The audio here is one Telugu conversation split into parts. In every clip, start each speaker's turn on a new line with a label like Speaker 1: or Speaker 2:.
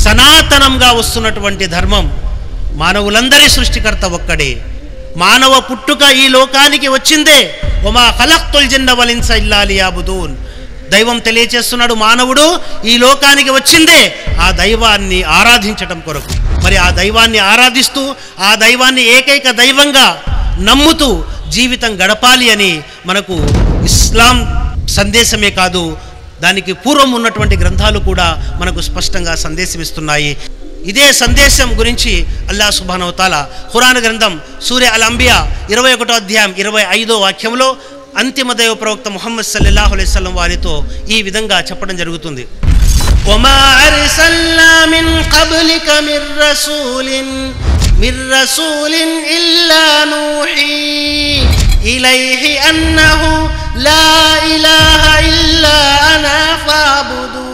Speaker 1: సనాతనంగా వస్తున్నటువంటి ధర్మం మానవులందరి సృష్టికర్త ఒక్కడే మానవ పుట్టుక ఈ లోకానికి వచ్చిందే ఒమా ఖలక్తుల్ జిన్న వలిన్స ఇల్లాలియాబుదూన్ దైవం తెలియచేస్తున్నాడు మానవుడు ఈ లోకానికి వచ్చిందే ఆ దైవాన్ని ఆరాధించటం కొరకు మరి ఆ దైవాన్ని ఆరాధిస్తూ ఆ దైవాన్ని ఏకైక దైవంగా నమ్ముతూ జీవితం గడపాలి అని మనకు ఇస్లాం సందేశమే కాదు దానికి పూర్వం ఉన్నటువంటి గ్రంథాలు కూడా మనకు స్పష్టంగా సందేశం ఇస్తున్నాయి ఇదే సందేశం గురించి అల్లా సుబానవతాల ఖురాన్ గ్రంథం సూర్య అల్ అంబియా ఇరవై ఒకటో అధ్యాయం ఇరవై ఐదో వాక్యంలో అంతిమ దైవ ప్రవక్త ముహమ్మద్ సల్లల్లాహు అలైహి వసల్లం వారితో ఈ విధంగా చెప్పడం జరుగుతుంది وما أرسلنا من قبلك من رسول من رسول إلا نوحي إليه أنه لا إله إلا أنا فاعبدون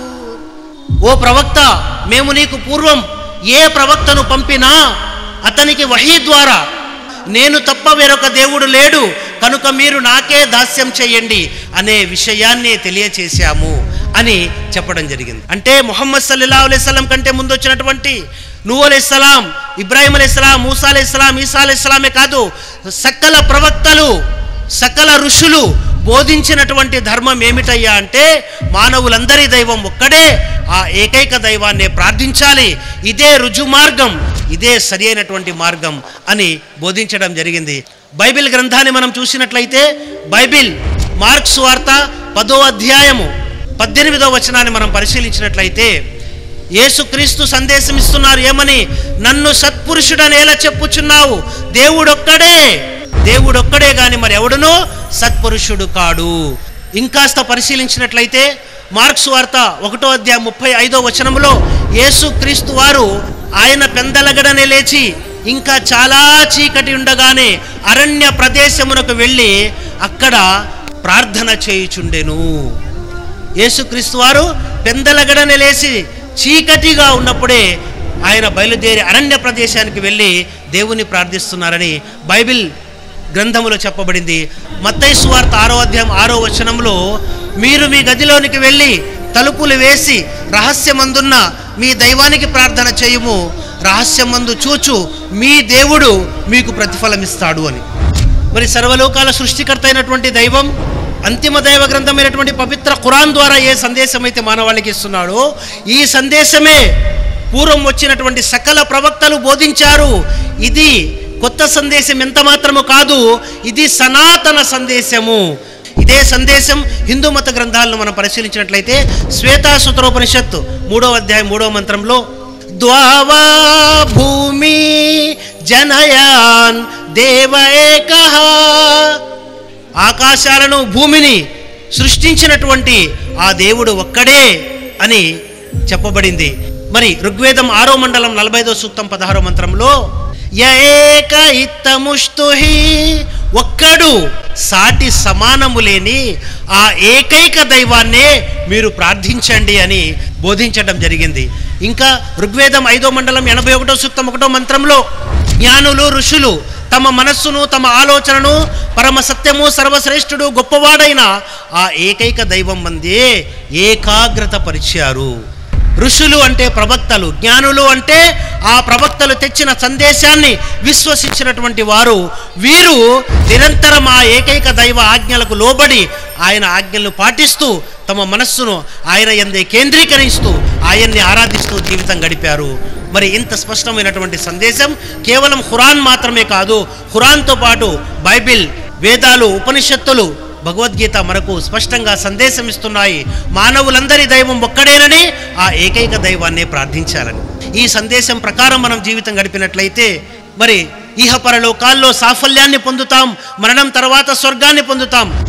Speaker 1: ఓ ప్రవక్త మేము నీకు పూర్వం ఏ ప్రవక్తను పంపినా అతనికి వహీ ద్వారా నేను తప్ప వేరొక దేవుడు లేడు కనుక మీరు నాకే దాస్యం చేయండి అనే విషయాన్ని తెలియచేశాము అని చెప్పడం జరిగింది అంటే ముహమ్మద్ సల్లల్లాహు అలైహి వసల్లం కంటే ముందు వచ్చినటువంటి నూ అలైహిస్సలాం ఇబ్రాహిం అలైహిస్సలాం మూసా అలైహిస్సలాం ఈసా అలైహిస్సలామే కాదు సకల ప్రవక్తలు సకల ఋషులు బోధించినటువంటి ధర్మం ఏమిటయ్యా అంటే మానవులందరి దైవం ఒక్కడే ఆ ఏకైక దైవాన్నే ప్రార్థించాలి ఇదే రుజు మార్గం ఇదే సరి అయినటువంటి మార్గం అని బోధించడం జరిగింది బైబిల్ గ్రంథాన్ని మనం చూసినట్లయితే బైబిల్ మార్క్స్ వార్త పదో అధ్యాయము పద్దెనిమిదో వచనాన్ని మనం పరిశీలించినట్లయితే యేసుక్రీస్తు సందేశం ఇస్తున్నారు ఏమని నన్ను సత్పురుషుడని ఎలా చెప్పుచున్నావు దేవుడొక్కడే దేవుడొక్కడే గాని మరి ఎవడునో సత్పురుషుడు కాడు ఇంకాస్త పరిశీలించినట్లయితే మార్క్స్ వార్త ఒకటో అధ్యాయం ముప్పై ఐదో వచనంలో యేసుక్రీస్తు వారు ఆయన పెందలగడనే లేచి ఇంకా చాలా చీకటి ఉండగానే అరణ్య ప్రదేశమునకు వెళ్ళి అక్కడ ప్రార్థన చేయుచుండెను యేసుక్రీస్తు వారు పెందలగడనే లేచి చీకటిగా ఉన్నప్పుడే ఆయన బయలుదేరి అరణ్య ప్రదేశానికి వెళ్ళి దేవుని ప్రార్థిస్తున్నారని బైబిల్ గ్రంథములో చెప్పబడింది మత్తయి వార్త ఆరో అధ్యాయం ఆరో వచనంలో మీరు మీ గదిలోనికి వెళ్ళి తలుపులు వేసి రహస్యమందున్న మీ దైవానికి ప్రార్థన చేయుము రహస్యమందు చూచు మీ దేవుడు మీకు ప్రతిఫలమిస్తాడు అని మరి సర్వలోకాల సృష్టికర్త అయినటువంటి దైవం అంతిమ దైవ గ్రంథమైనటువంటి పవిత్ర ఖురాన్ ద్వారా ఏ సందేశం అయితే మానవాళికి ఇస్తున్నాడో ఈ సందేశమే పూర్వం వచ్చినటువంటి సకల ప్రవక్తలు బోధించారు ఇది కొత్త సందేశం ఎంత మాత్రము కాదు ఇది సనాతన సందేశము ఇదే సందేశం హిందూ మత గ్రంథాలను మనం పరిశీలించినట్లయితే శ్వేతాసుత్రోపనిషత్తు మూడవ అధ్యాయం మూడవ మంత్రంలో ద్వావా భూమి జనయాన్ దేవ ఏకః ఆకాశాలను భూమిని సృష్టించినటువంటి ఆ దేవుడు ఒక్కడే అని చెప్పబడింది మరి ఋగ్వేదం ఆరో మండలం నలభైదో సూక్తం పదహారో మంత్రంలో య ఏక ఇత్తముష్తుహి ఒక్కడు సాటి సమానము లేని ఆ ఏకైక దైవాన్నే మీరు ప్రార్థించండి అని బోధించడం జరిగింది ఇంకా ఋగ్వేదం ఐదో మండలం ఎనభై ఒకటో సూక్తం ఒకటో మంత్రంలో జ్ఞానులు ఋషులు తమ మనస్సును తమ ఆలోచనను పరమ సత్యము సర్వశ్రేష్ఠుడు గొప్పవాడైన ఆ ఏకైక దైవం మందే ఏకాగ్రత పరిచారు ఋషులు అంటే ప్రవక్తలు జ్ఞానులు అంటే ఆ ప్రవక్తలు తెచ్చిన సందేశాన్ని విశ్వసించినటువంటి వారు వీరు నిరంతరం ఆ ఏకైక దైవ ఆజ్ఞలకు లోబడి ఆయన ఆజ్ఞలను పాటిస్తూ తమ మనస్సును ఆయన ఎందే కేంద్రీకరిస్తూ ఆయన్ని ఆరాధిస్తూ జీవితం గడిపారు మరి ఇంత స్పష్టమైనటువంటి సందేశం కేవలం ఖురాన్ మాత్రమే కాదు ఖురాన్తో పాటు బైబిల్ వేదాలు ఉపనిషత్తులు భగవద్గీత మనకు స్పష్టంగా సందేశం ఇస్తున్నాయి మానవులందరి దైవం ఒక్కడేనని ఆ ఏకైక దైవాన్నే ప్రార్థించాలని ఈ సందేశం ప్రకారం మనం జీవితం గడిపినట్లయితే మరి ఇహ పరలోకాల్లో సాఫల్యాన్ని పొందుతాం మరణం తర్వాత స్వర్గాన్ని పొందుతాం